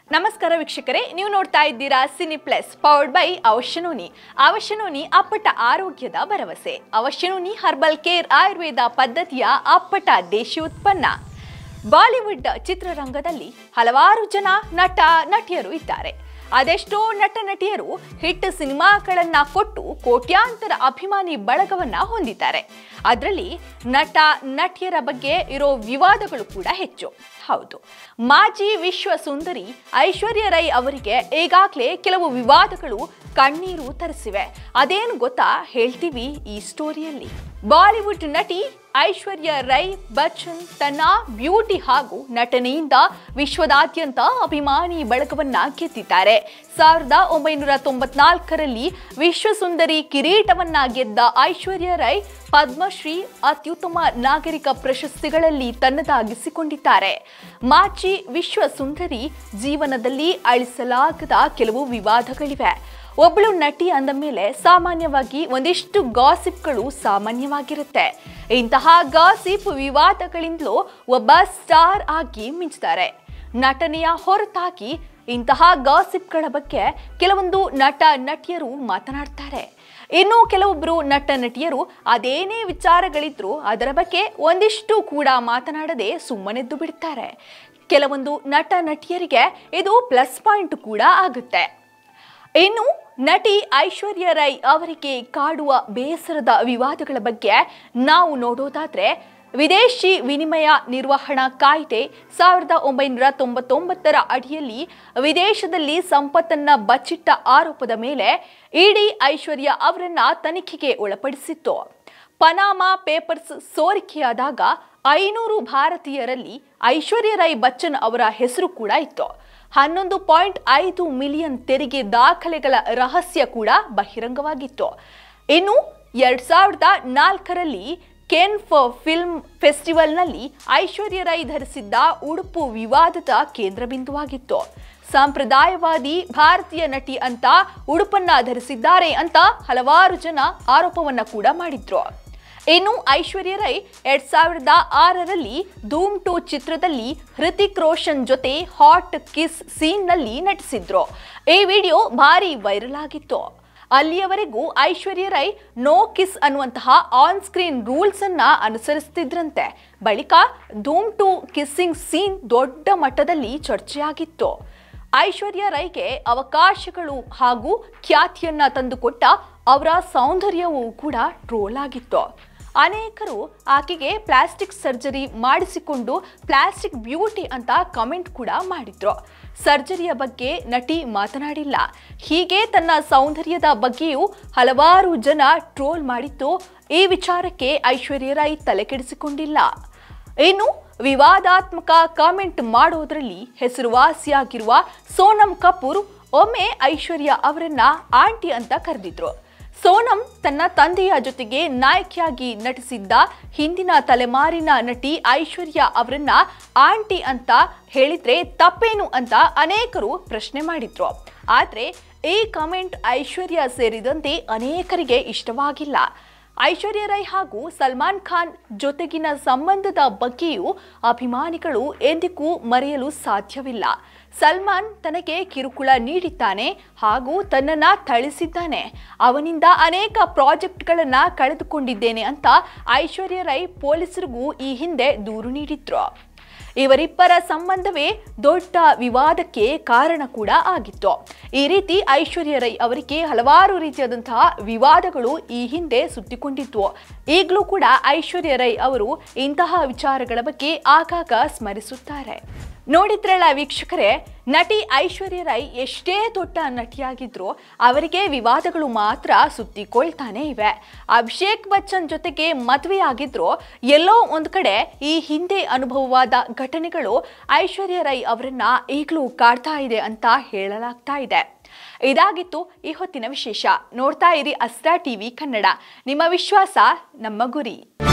ನಮಸ್ಕಾರ ವೀಕ್ಷಕರೇ ನೀವು ನೋಡ್ತಾ ಇದ್ದೀರಾ ಸಿನಿ ಪ್ಲಸ್ ಪವರ್ಡ್ ಬೈ ಅವಶ್ಯನೋನಿ ಅವಶ್ಯನೋನಿ ಅಪ್ಪಟ ಆರೋಗ್ಯದ ಭರವಸೆ ಅವಶ್ಯನೋನಿ ಹರ್ಬಲ್ ಕೇರ್ ಆಯುರ್ವೇದ ಪದ್ಧತಿಯ ಅಪ್ಪಟ ದೇಶಿ ಉತ್ಪನ್ನ ಬಾಲಿವುಡ್ ಚಿತ್ರರಂಗದಲ್ಲಿ ಹಲವಾರು ಜನ ನಟ ನಟಿಯರು ಇದ್ದಾರೆ ಅದೆಷ್ಟೋ ನಟ ನಟಿಯರು ಹಿಟ್ ಸಿನಿಮಾಗಳನ್ನ ಕೊಟ್ಟು ಕೋಟ್ಯಾಂತರ ಅಭಿಮಾನಿ ಬಳಗವನ್ನ ಹೊಂದಿದ್ದಾರೆ ಅದರಲ್ಲಿ ನಟ ನಟಿಯರ ಬಗ್ಗೆ ಇರೋ ವಿವಾದಗಳು ಕೂಡ ಹೆಚ್ಚು ಹೌದು ಮಾಜಿ ವಿಶ್ವ ಸುಂದರಿ ಐಶ್ವರ್ಯ ರೈ ಅವರಿಗೆ ಈಗಾಗಲೇ ಕೆಲವು ವಿವಾದಗಳು ಕಣ್ಣೀರು ತರಿಸಿವೆ ಅದೇನು ಗೊತ್ತಾ ಹೇಳ್ತೀವಿ ಈ ಸ್ಟೋರಿಯಲ್ಲಿ ಬಾಲಿವುಡ್ ನಟಿ ಐಶ್ವರ್ಯ ರೈ ಬಚ್ಚನ್ ತನ್ನ ಬ್ಯೂಟಿ ಹಾಗೂ ನಟನೆಯಿಂದ ವಿಶ್ವದಾದ್ಯಂತ ಅಭಿಮಾನಿ ಬಳಗವನ್ನ ಗೆದ್ದಿದ್ದಾರೆ ಸಾವಿರದ ಒಂಬೈನೂರ ತೊಂಬತ್ನಾಲ್ಕರಲ್ಲಿ ವಿಶ್ವಸುಂದರಿ ಕಿರೀಟವನ್ನ ಗೆದ್ದ ಐಶ್ವರ್ಯ ರೈ ಪದ್ಮಶ್ರೀ ಅತ್ಯುತ್ತಮ ನಾಗರಿಕ ಪ್ರಶಸ್ತಿಗಳಲ್ಲಿ ತನ್ನದಾಗಿಸಿಕೊಂಡಿದ್ದಾರೆ ಮಾಜಿ ವಿಶ್ವ ಸುಂದರಿ ಜೀವನದಲ್ಲಿ ಅಳಿಸಲಾಗದ ಕೆಲವು ವಿವಾದಗಳಿವೆ ಒಬ್ಬಳು ನಟಿ ಅಂದ ಮೇಲೆ ಸಾಮಾನ್ಯವಾಗಿ ಒಂದಿಷ್ಟು ಗಾಸಿಪ್ಗಳು ಸಾಮಾನ್ಯವಾಗಿರುತ್ತೆ ಇಂತಹ ಗಾಸಿಪ್ ವಿವಾದಗಳಿಂದಲೂ ಒಬ್ಬ ಸ್ಟಾರ್ ಆಗಿ ಮಿಂಚ್ತಾರೆ ನಟನೆಯ ಹೊರತಾಗಿ ಇಂತಹ ಗಾಸಿಪ್ಗಳ ಬಗ್ಗೆ ಕೆಲವೊಂದು ನಟ ನಟಿಯರು ಮಾತನಾಡ್ತಾರೆ ಇನ್ನು ಕೆಲವೊಬ್ಬರು ನಟ ನಟಿಯರು ಅದೇನೇ ವಿಚಾರಗಳಿದ್ರೂ ಅದರ ಬಗ್ಗೆ ಒಂದಿಷ್ಟು ಕೂಡ ಮಾತನಾಡದೆ ಸುಮ್ಮನೆದ್ದು ಬಿಡ್ತಾರೆ ಕೆಲವೊಂದು ನಟ ನಟಿಯರಿಗೆ ಇದು ಪ್ಲಸ್ ಪಾಯಿಂಟ್ ಕೂಡ ಆಗುತ್ತೆ ಇನ್ನು ನಟಿ ಐಶ್ವರ್ಯ ರೈ ಅವರಿಗೆ ಕಾಡುವ ಬೇಸರದ ವಿವಾದಗಳ ಬಗ್ಗೆ ನಾವು ನೋಡೋದಾದ್ರೆ ವಿದೇಶಿ ವಿನಿಮಯ ನಿರ್ವಹಣಾ ಕಾಯ್ದೆ ಸಾವಿರದ ಒಂಬೈನೂರ ತೊಂಬತ್ತೊಂಬತ್ತರ ಅಡಿಯಲ್ಲಿ ವಿದೇಶದಲ್ಲಿ ಸಂಪತ್ತನ್ನ ಬಚ್ಚಿಟ್ಟ ಆರೋಪದ ಮೇಲೆ ಇಡಿ ಐಶ್ವರ್ಯ ಅವರನ್ನ ತನಿಖೆಗೆ ಒಳಪಡಿಸಿತ್ತು ಪನಾಮಾ ಪೇಪರ್ಸ್ ಸೋರಿಕೆಯಾದಾಗ ಐನೂರು ಭಾರತೀಯರಲ್ಲಿ ಐಶ್ವರ್ಯ ರೈ ಬಚ್ಚನ್ ಅವರ ಹೆಸರು ಕೂಡ ಇತ್ತು ಹನ್ನೊಂದು ಪಾಯಿಂಟ್ ಐದು ಮಿಲಿಯನ್ ತೆರಿಗೆ ದಾಖಲೆಗಳ ರಹಸ್ಯ ಕೂಡ ಬಹಿರಂಗವಾಗಿತ್ತು ಇನ್ನು ಎರಡ್ ಸಾವಿರದ ನಾಲ್ಕರಲ್ಲಿ ಕೆನ್ ಫಿಲ್ಮ್ ಫೆಸ್ಟಿವಲ್ನಲ್ಲಿ ಐಶ್ವರ್ಯ ರೈ ಧರಿಸಿದ್ದ ಉಡುಪು ವಿವಾದದ ಕೇಂದ್ರ ಬಿಂದುವಾಗಿತ್ತು ಸಾಂಪ್ರದಾಯವಾದಿ ಭಾರತೀಯ ನಟಿ ಅಂತ ಉಡುಪನ್ನ ಧರಿಸಿದ್ದಾರೆ ಅಂತ ಹಲವಾರು ಜನ ಆರೋಪವನ್ನ ಕೂಡ ಮಾಡಿದ್ರು ಇನ್ನು ಐಶ್ವರ್ಯ ರೈ ಎರಡ್ ಸಾವಿರದ ಆರರಲ್ಲಿ ಧೂಮ್ ಟು ಚಿತ್ರದಲ್ಲಿ ಹೃತಿಕ್ ರೋಷನ್ ಜೊತೆ ಹಾಟ್ ಕಿಸ್ ಸೀನ್ನಲ್ಲಿ ನಟಿಸಿದ್ರು ಈ ವಿಡಿಯೋ ಭಾರಿ ವೈರಲ್ ಆಗಿತ್ತು ಅಲ್ಲಿಯವರೆಗೂ ಐಶ್ವರ್ಯ ರೈ ನೋ ಕಿಸ್ ಅನ್ನುವಂತಹ ಆನ್ ಸ್ಕ್ರೀನ್ ರೂಲ್ಸ್ ಅನ್ನ ಅನುಸರಿಸುತ್ತಿದ್ರಂತೆ ಬಳಿಕ ಧೂಮ್ ಟು ಕಿಸ್ಸಿಂಗ್ ಸೀನ್ ದೊಡ್ಡ ಮಟ್ಟದಲ್ಲಿ ಚರ್ಚೆಯಾಗಿತ್ತು ಐಶ್ವರ್ಯ ರೈಗೆ ಅವಕಾಶಗಳು ಹಾಗೂ ಖ್ಯಾತಿಯನ್ನ ತಂದುಕೊಟ್ಟ ಅವರ ಸೌಂದರ್ಯವೂ ಕೂಡ ಟ್ರೋಲ್ ಆಗಿತ್ತು ಅನೇಕರು ಆಕೆಗೆ ಪ್ಲಾಸ್ಟಿಕ್ ಸರ್ಜರಿ ಮಾಡಿಸಿಕೊಂಡು ಪ್ಲಾಸ್ಟಿಕ್ ಬ್ಯೂಟಿ ಅಂತ ಕಮೆಂಟ್ ಕೂಡ ಮಾಡಿದ್ರು ಸರ್ಜರಿಯ ಬಗ್ಗೆ ನಟಿ ಮಾತನಾಡಿಲ್ಲ ಹೀಗೆ ತನ್ನ ಸೌಂದರ್ಯದ ಬಗ್ಗೆಯೂ ಹಲವಾರು ಜನ ಟ್ರೋಲ್ ಮಾಡಿದ್ದು ಈ ವಿಚಾರಕ್ಕೆ ಐಶ್ವರ್ಯ ರೈ ತಲೆಕೆಡಿಸಿಕೊಂಡಿಲ್ಲ ಇನ್ನು ವಿವಾದಾತ್ಮಕ ಕಾಮೆಂಟ್ ಮಾಡೋದ್ರಲ್ಲಿ ಹೆಸರುವಾಸಿಯಾಗಿರುವ ಸೋನಂ ಕಪೂರ್ ಒಮ್ಮೆ ಐಶ್ವರ್ಯ ಅವರನ್ನ ಆಂಟಿ ಅಂತ ಕರೆದಿದ್ರು ಸೋನಂ ತನ್ನ ತಂದೆಯ ಜೊತೆಗೆ ನಾಯಕಿಯಾಗಿ ನಟಿಸಿದ್ದ ಹಿಂದಿನ ತಲೆಮಾರಿನ ನಟಿ ಐಶ್ವರ್ಯ ಅವರನ್ನ ಆಂಟಿ ಅಂತ ಹೇಳಿದ್ರೆ ತಪ್ಪೇನು ಅಂತ ಅನೇಕರು ಪ್ರಶ್ನೆ ಮಾಡಿದ್ರು ಆದ್ರೆ ಈ ಕಮೆಂಟ್ ಐಶ್ವರ್ಯ ಸೇರಿದಂತೆ ಅನೇಕರಿಗೆ ಇಷ್ಟವಾಗಿಲ್ಲ ಐಶ್ವರ್ಯ ರೈ ಹಾಗೂ ಸಲ್ಮಾನ್ ಖಾನ್ ಜೊತೆಗಿನ ಸಂಬಂಧದ ಬಗ್ಗೆಯೂ ಅಭಿಮಾನಿಗಳು ಎಂದಿಗೂ ಮರೆಯಲು ಸಾಧ್ಯವಿಲ್ಲ ಸಲ್ಮಾನ್ ತನಗೆ ಕಿರುಕುಳ ನೀಡಿದ್ದಾನೆ ಹಾಗೂ ತನ್ನನ್ನ ಥಳಿಸಿದ್ದಾನೆ ಅವನಿಂದ ಅನೇಕ ಪ್ರಾಜೆಕ್ಟ್ಗಳನ್ನ ಕಳೆದುಕೊಂಡಿದ್ದೇನೆ ಅಂತ ಐಶ್ವರ್ಯ ರೈ ಪೊಲೀಸರಿಗೂ ಈ ಹಿಂದೆ ದೂರು ನೀಡಿದ್ರು ಇವರಿಬ್ಬರ ಸಂಬಂಧವೇ ದೊಡ್ಡ ವಿವಾದಕ್ಕೆ ಕಾರಣ ಕೂಡ ಆಗಿತ್ತು ಈ ರೀತಿ ಐಶ್ವರ್ಯ ರೈ ಅವರಿಗೆ ಹಲವಾರು ರೀತಿಯಾದಂತಹ ವಿವಾದಗಳು ಈ ಹಿಂದೆ ಸುತ್ತಿಕೊಂಡಿದ್ವು ಈಗಲೂ ಕೂಡ ಐಶ್ವರ್ಯ ರೈ ಅವರು ಇಂತಹ ವಿಚಾರಗಳ ಬಗ್ಗೆ ಆಗಾಗ ಸ್ಮರಿಸುತ್ತಾರೆ ನೋಡಿದ್ರಲ್ಲ ವೀಕ್ಷಕರೇ ನಟಿ ಐಶ್ವರ್ಯ ರೈ ಎಷ್ಟೇ ದೊಡ್ಡ ನಟಿಯಾಗಿದ್ರು ಅವರಿಗೆ ವಿವಾದಗಳು ಮಾತ್ರ ಸುತ್ತಿಕೊಳ್ತಾನೆ ಇವೆ ಅಭಿಷೇಕ್ ಬಚ್ಚನ್ ಜೊತೆಗೆ ಮದುವೆಯಾಗಿದ್ರು ಎಲ್ಲೋ ಒಂದು ಕಡೆ ಈ ಹಿಂದೆ ಅನುಭವವಾದ ಘಟನೆಗಳು ಐಶ್ವರ್ಯ ರೈ ಅವರನ್ನ ಈಗಲೂ ಕಾಡ್ತಾ ಇದೆ ಅಂತ ಹೇಳಲಾಗ್ತಾ ಇದೆ ಇದಾಗಿತ್ತು ಈ ಹೊತ್ತಿನ ವಿಶೇಷ ನೋಡ್ತಾ ಇರಿ ಅಸ್ರಾ ಟಿವಿ ಕನ್ನಡ ನಿಮ್ಮ ವಿಶ್ವಾಸ ನಮ್ಮ ಗುರಿ